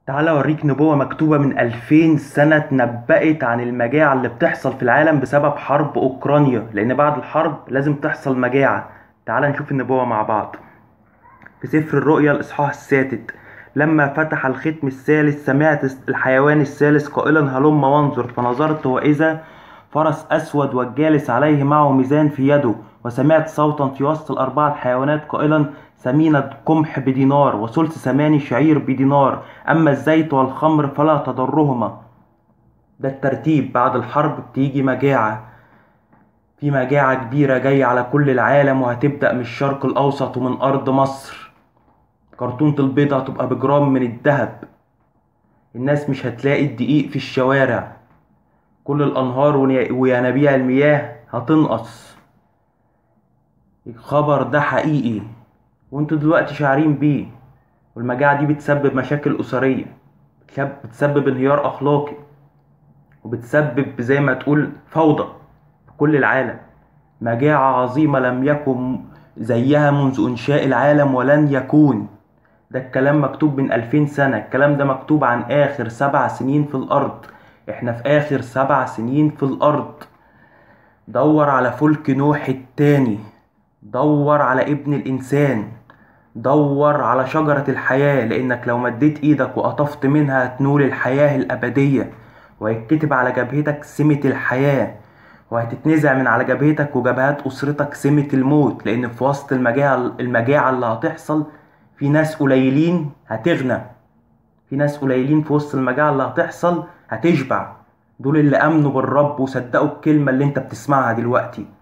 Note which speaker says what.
Speaker 1: تعالى اوريك نبوة مكتوبة من 2000 سنة اتنبأت عن المجاعة اللي بتحصل في العالم بسبب حرب اوكرانيا لان بعد الحرب لازم تحصل مجاعة تعالى نشوف النبوة مع بعض في سفر الرؤيا الاصحاح السادس لما فتح الختم الثالث سمعت الحيوان الثالث قائلا هلم وانظر فنظرت واذا فرس اسود والجالس عليه معه ميزان في يده وسمعت صوتا في وسط الاربعه الحيوانات قائلا ثمينة قمح بدينار وثلث ثماني شعير بدينار أما الزيت والخمر فلا تضرهما ده الترتيب بعد الحرب بتيجي مجاعة في مجاعة كبيرة جاية على كل العالم وهتبدأ من الشرق الأوسط ومن أرض مصر كرتونة البيضة هتبقى بجرام من الذهب الناس مش هتلاقي الدقيق في الشوارع كل الأنهار وينابيع المياه هتنقص الخبر ده حقيقي وانتوا دلوقتي شاعرين بيه والمجاعة دي بتسبب مشاكل أسرية بتسبب انهيار أخلاقي وبتسبب زي ما تقول فوضى في كل العالم مجاعة عظيمة لم يكن زيها منذ إنشاء العالم ولن يكون ده الكلام مكتوب من ألفين سنة الكلام ده مكتوب عن آخر سبع سنين في الأرض احنا في آخر سبع سنين في الأرض دور على فلك نوح التاني دور على ابن الإنسان دور على شجرة الحياة لأنك لو مديت إيدك وقطفت منها هتنول الحياة الأبدية وهيتكتب على جبهتك سمة الحياة وهتتنزع من على جبهتك وجبهات أسرتك سمة الموت لأن في وسط المجاعة المجاعة اللي هتحصل في ناس قليلين هتغنى في ناس قليلين في وسط المجاعة اللي هتحصل هتشبع دول اللي آمنوا بالرب وصدقوا الكلمة اللي انت بتسمعها دلوقتي